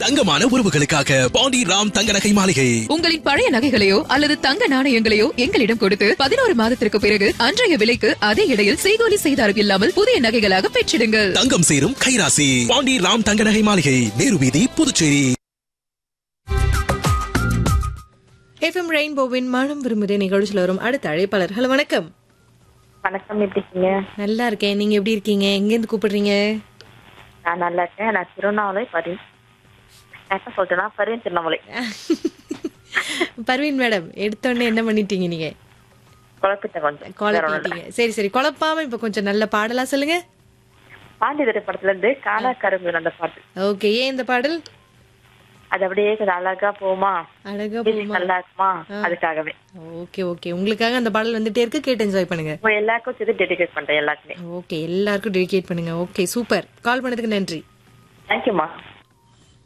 தங்கமான உறவுகளுக்காக பாண்டி ராம் தங்க நகை மாளிகை உங்களின் பழைய நகைகளையோ அல்லது தங்க நாணயங்களையோ எங்களிடம் கொடுத்து பதினோரு மாதத்திற்கு பிறகு அன்றைய விலைக்கு அதே இடையில் செய்கூலி செய்தாரம் இல்லாமல் புதிய நகைகளாக பெற்றிடுங்கள் தங்கம் சேரும் கைராசி பாண்டி ராம் தங்க நகை மாளிகை நேரு வீதி புதுச்சேரி எஃப்எம் ரெயின்போவின் மனம் விரும்புதே நிகழ்ச்சியில் வரும் அடுத்த அழைப்பாளர் ஹலோ வணக்கம் வணக்கம் எப்படி இருக்கீங்க நல்லா இருக்கேன் நீங்க எப்படி இருக்கீங்க எங்கேருந்து கூப்பிடுறீங்க நான் நல்லா இருக்கேன் நான் திருவண்ணாமலை பரி நான் எப்ப சொல்லிட்டேன்னா பரிவன் திருவண்ணாமலை பர்வீன் மேடம் எடுத்தோடனே என்ன பண்ணிட்டீங்க நீங்க குழப்பிட்ட கொஞ்சம் வேற ஒண்ணும் இல்ல. குழப்பிட்டீங்க சரி சரி குழப்பாம இப்ப கொஞ்சம் நல்ல பாடலா சொல்லுங்க பாண்டி திரைப்படத்துல இருந்து காணா கரும்பு அந்த பாட்டு ஓகே ஏன் இந்த பாடல் அது அப்படியே கொஞ்சம் அழகா போகுமா அழகா music போகுமா நல்லா இருக்குமா அதுக்காகவே ஓகே ஓகே உங்களுக்காக அந்த பாடல் வந்துட்டே இருக்கு கேட்டு என்ஜாய் பண்ணுங்க உங்க எல்லாருக்கும் சேர்த்து டெடிகேட் பண்றேன் எல்லாருக்குமே ஓகே எல்லாருக்கும் டெடிகேட் பண்ணுங்க ஓகே சூப்பர் கால் பண்ணதுக்கு நன்றி தேங்க்யூமா